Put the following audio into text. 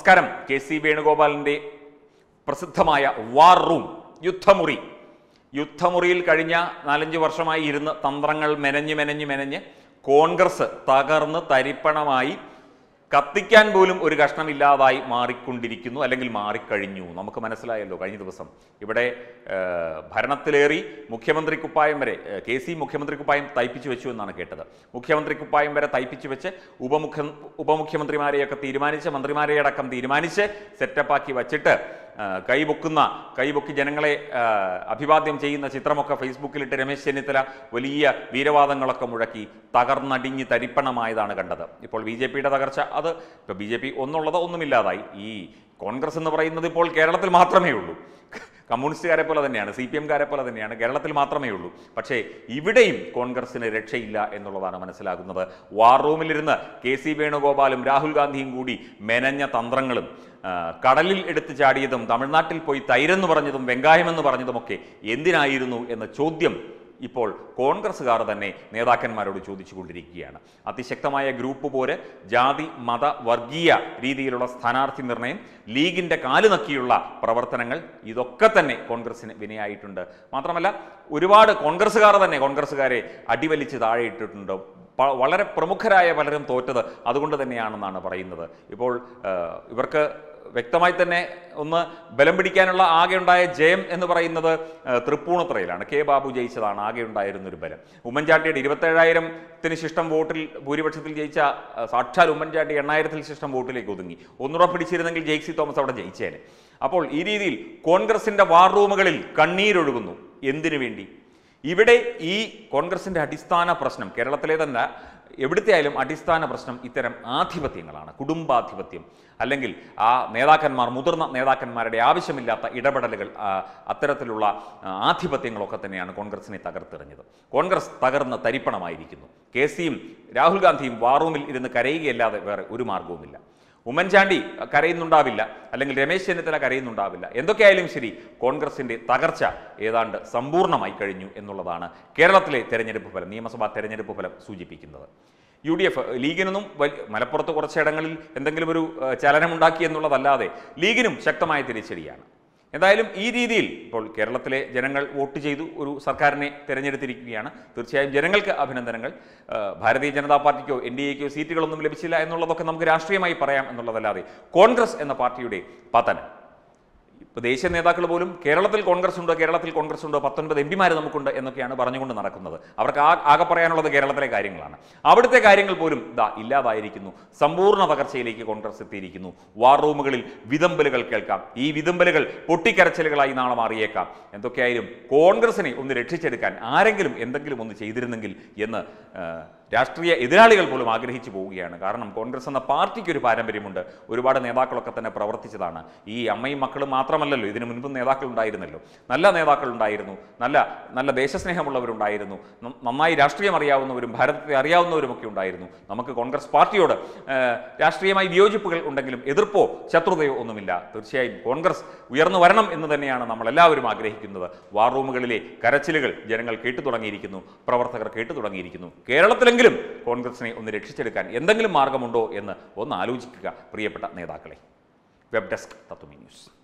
നമസ്കാരം K C വേണുഗോപാലിൻ്റെ പ്രസിദ്ധമായ war room യുദ്ധമുറി യുദ്ധമുറിയിൽ കഴിഞ്ഞ നാലഞ്ച് വർഷമായി ഇരുന്ന് തന്ത്രങ്ങൾ മെനഞ്ഞ് മെനഞ്ഞ് മെനഞ്ഞ് കോൺഗ്രസ് തകർന്ന് തരിപ്പണമായി കത്തിക്കാൻ പോലും ഒരു കഷ്ണമില്ലാതായി മാറിക്കൊണ്ടിരിക്കുന്നു അല്ലെങ്കിൽ മാറിക്കഴിഞ്ഞു നമുക്ക് മനസ്സിലായല്ലോ കഴിഞ്ഞ ദിവസം ഇവിടെ ഏഹ്, ഭരണത്തിലേറി മുഖ്യമന്ത്രി കുപ്പായം വരെ ഏഹ്, കെ സി മുഖ്യമന്ത്രി കുപ്പായം തയ്പ്പിച്ചു വെച്ചു എന്നാണ് കേട്ടത് മുഖ്യമന്ത്രി കുപ്പായം വരെ തയ്പ്പിച്ചു വെച്ച് ഉപമുഖ്യ ഉപമുഖ്യമന്ത്രിമാരെയൊക്കെ തീരുമാനിച്ച് മന്ത്രിമാരെ അടക്കം തീരുമാനിച്ച് സെറ്റപ്പാക്കി വച്ചിട്ട് ആ, കൈപൊക്കുന്ന കൈപൊക്കി ജനങ്ങളെ ആ, അഭിവാദ്യം ചെയ്യുന്ന ചിത്രമൊക്കെ ഫേസ്ബുക്കിലിട്ട് രമേശ് ചെന്നിത്തല വലിയ വീരവാദങ്ങളൊക്കെ മുഴക്കി തകർന്നടിഞ്ഞ് തരിപ്പണമായതാണ് കണ്ടത് ഇപ്പോൾ ബി ജെ പിയുടെ തകർച്ച അത് ഇപ്പോൾ ബി ജെ പി ഒന്നുള്ളത് ഒന്നുമില്ലാതായി ഈ കോൺഗ്രസ് എന്ന് പറയുന്നത് ഇപ്പോൾ കേരളത്തിൽ മാത്രമേ ഉള്ളൂ കമ്മ്യൂണിസ്റ്റുകാരെ പോലെ തന്നെയാണ് സി പി എംകാരെ പോലെ തന്നെയാണ് കേരളത്തിൽ മാത്രമേ ഉള്ളൂ പക്ഷേ ഇവിടെയും കോൺഗ്രസിന് രക്ഷയില്ല എന്നുള്ളതാണ് മനസ്സിലാകുന്നത് വാർ റൂമിലിരുന്ന് കെ സി വേണുഗോപാലും രാഹുൽ ഗാന്ധിയും കൂടി മെനഞ്ഞ തന്ത്രങ്ങളും ആ, കടലിൽ എടുത്തു ചാടിയതും തമിഴ്നാട്ടിൽ പോയി തൈരെന്ന് പറഞ്ഞതും വെങ്കായമെന്ന് പറഞ്ഞതുമൊക്കെ എന്തിനായിരുന്നു എന്ന ചോദ്യം ഇപ്പോൾ കോൺഗ്രസ്സുകാർ തന്നെ നേതാക്കന്മാരോട് ചോദിച്ചുകൊണ്ടിരിക്കുകയാണ് അതിശക്തമായ ഗ്രൂപ്പ് പോര് ജാതി മത വർഗീയ രീതിയിലുള്ള സ്ഥാനാർത്ഥി നിർണയം ലീഗിന്റെ കാല് നക്കിയുള്ള പ്രവർത്തനങ്ങൾ ഇതൊക്കെ തന്നെ കോൺഗ്രസിന് വിനയായിട്ടുണ്ട് മാത്രമല്ല ഒരുപാട് കോൺഗ്രസ്സുകാർ തന്നെ കോൺഗ്രസ്സുകാരെ അടിവലിച്ച് താഴെയിട്ടിട്ടുണ്ട് പ- വളരെ പ്രമുഖരായ പലരും തോറ്റത് അതുകൊണ്ട് തന്നെയാണെന്നാണ് പറയുന്നത് ഇപ്പോൾ ആ, ഇവർക്ക് വ്യക്തമായി തന്നെ ഒന്ന് ബലം പിടിക്കാനുള്ള ആകെ ഉണ്ടായ ജയം എന്ന് പറയുന്നത് ആ, തൃപ്പൂണിത്തുറയിലാണ് കെ ബാബു ജയിച്ചതാണ് ആകെ ഉണ്ടായിരുന്ന ഒരു ബലം ഉമ്മൻചാണ്ടിയുടെ ഇരുപത്തേഴായിരത്തിന് ശിഷ്ടം വോട്ടിൽ ഭൂരിപക്ഷത്തിൽ ജയിച്ച ആ, സാക്ഷാൽ ഉമ്മൻചാണ്ടി എണ്ണായിരത്തിൽ ശിഷ്ടം വോട്ടിലേക്ക് ഒതുങ്ങി ഒന്നുറ പിടിച്ചിരുന്നെങ്കിൽ ജെയ്സി തോമസ് അവിടെ ജയിച്ചേനെ അപ്പോൾ ഈ രീതിയിൽ കോൺഗ്രസിന്റെ വാർ റൂമുകളിൽ കണ്ണീരൊഴുകുന്നു എന്തിനു വേണ്ടി ഇവിടെ ഈ കോൺഗ്രസിന്റെ അടിസ്ഥാന പ്രശ്നം കേരളത്തിലെ തന്നെ എവിടുത്തെ ആയാലും അടിസ്ഥാന പ്രശ്നം ഇത്തരം ആധിപത്യങ്ങളാണ് കുടുംബാധിപത്യം അല്ലെങ്കിൽ ആ നേതാക്കന്മാർ മുതിർന്ന നേതാക്കന്മാരുടെ ആവശ്യമില്ലാത്ത ഇടപെടലുകൾ ആ, അത്തരത്തിലുള്ള ആ, ആധിപത്യങ്ങളൊക്കെ തന്നെയാണ് കോൺഗ്രസിനെ തകർത്തെറിഞ്ഞത് കോൺഗ്രസ് തകർന്ന് തരിപ്പണമായിരിക്കുന്നു കെ സിയും രാഹുൽ ഗാന്ധിയും വാറൂമിൽ ഇരുന്ന് കരയുകയല്ലാതെ വേറെ ഒരു മാർഗവുമില്ല ഉമ്മൻചാണ്ടി കരയുന്നുണ്ടാവില്ല അല്ലെങ്കിൽ രമേശ് ചെന്നിത്തല കരയുന്നുണ്ടാവില്ല എന്തൊക്കെയായാലും ശരി കോൺഗ്രസിന്റെ തകർച്ച ഏതാണ്ട് സമ്പൂർണ്ണമായി കഴിഞ്ഞു എന്നുള്ളതാണ് കേരളത്തിലെ തെരഞ്ഞെടുപ്പ് ഫലം നിയമസഭാ തെരഞ്ഞെടുപ്പ് ഫലം സൂചിപ്പിക്കുന്നത് യു ഡി എഫ് ലീഗിനൊന്നും വലി- മലപ്പുറത്ത് കുറച്ചിടങ്ങളിൽ എന്തെങ്കിലും ഒരു ഏഹ്, ചലനമുണ്ടാക്കി എന്നുള്ളതല്ലാതെ ലീഗിനും ശക്തമായ തിരിച്ചടിയാണ് എന്തായാലും ഈ രീതിയിൽ ഇപ്പോൾ കേരളത്തിലെ ജനങ്ങൾ വോട്ട് ചെയ്തു ഒരു സർക്കാരിനെ തിരഞ്ഞെടുത്തിരിക്കുകയാണ് തീർച്ചയായും ജനങ്ങൾക്ക് അഭിനന്ദനങ്ങൾ ആ, ഭാരതീയ ജനതാ പാർട്ടിക്കോ എൻ ഡി എക്കോ സീറ്റുകളൊന്നും ലഭിച്ചില്ല എന്നുള്ളതൊക്കെ നമുക്ക് രാഷ്ട്രീയമായി പറയാം എന്നുള്ളതല്ലാതെ കോൺഗ്രസ് എന്ന പാർട്ടിയുടെ പതനം ഇപ്പോൾ ദേശീയ നേതാക്കൾ പോലും കേരളത്തിൽ കോൺഗ്രസ് ഉണ്ട് കേരളത്തിൽ കോൺഗ്രസ് ഉണ്ട് പത്തൊൻപത് എം പിമാർ നമുക്കുണ്ട് എന്നൊക്കെയാണ് പറഞ്ഞുകൊണ്ട് നടക്കുന്നത് അവർക്ക് ആ ആകെ പറയാനുള്ളത് കേരളത്തിലെ കാര്യങ്ങളാണ് അവിടുത്തെ കാര്യങ്ങൾ പോലും ഇതാ ഇല്ലാതായിരിക്കുന്നു സമ്പൂർണ്ണ തകർച്ചയിലേക്ക് കോൺഗ്രസ് എത്തിയിരിക്കുന്നു വാർ റൂമുകളിൽ വിതമ്പലുകൾ കേൾക്കാം ഈ വിതമ്പലുകൾ പൊട്ടിക്കരച്ചിലുകളായി നാളെ മാറിയേക്കാം എന്തൊക്കെയായാലും കോൺഗ്രസിനെ ഒന്ന് രക്ഷിച്ചെടുക്കാൻ ആരെങ്കിലും എന്തെങ്കിലും ഒന്ന് ചെയ്തിരുന്നെങ്കിൽ എന്ന് ആ, രാഷ്ട്രീയ എതിരാളികൾ പോലും ആഗ്രഹിച്ചു പോവുകയാണ് കാരണം കോൺഗ്രസ് എന്ന പാർട്ടിക്ക് ഒരു പാരമ്പര്യമുണ്ട് ഒരുപാട് നേതാക്കളൊക്കെ തന്നെ പ്രവർത്തിച്ചതാണ് ഈ അമ്മയും മക്കളും മാത്രമല്ലല്ലോ ഇതിനു മുൻപും നേതാക്കൾ ഉണ്ടായിരുന്നല്ലോ നല്ല നേതാക്കൾ ഉണ്ടായിരുന്നു നല്ല നല്ല ദേശസ്നേഹമുള്ളവരുണ്ടായിരുന്നു ന- നന്നായി രാഷ്ട്രീയം അറിയാവുന്നവരും ഭാരതത്തെ അറിയാവുന്നവരും ഒക്കെ ഉണ്ടായിരുന്നു നമുക്ക് കോൺഗ്രസ് പാർട്ടിയോട് ആ, രാഷ്ട്രീയമായി വിയോജിപ്പുകൾ ഉണ്ടെങ്കിലും എതിർപ്പോ ശത്രുതയോ ഒന്നുമില്ല തീർച്ചയായും കോൺഗ്രസ് ഉയർന്നു വരണം എന്ന് തന്നെയാണ് നമ്മൾ എല്ലാവരും ആഗ്രഹിക്കുന്നത് വാർ റൂമുകളിലെ കരച്ചിലുകൾ ജനങ്ങൾ കേട്ടു തുടങ്ങിയിരിക്കുന്നു പ്രവർത്തകർ കേട്ടു തുടങ്ങിയിരിക്കുന്നു കേരളത്തിലെങ്കിലും കോൺഗ്രസിനെ ഒന്ന് രക്ഷിച്ചെടുക്കാൻ എന്തെങ്കിലും മാർഗമുണ്ടോ എന്ന് ഒന്ന് ആലോചിക്കുക പ്രിയപ്പെട്ട നേതാക്കളെ വെബ് ഡെസ്ക് തത്വമി ന്യൂസ്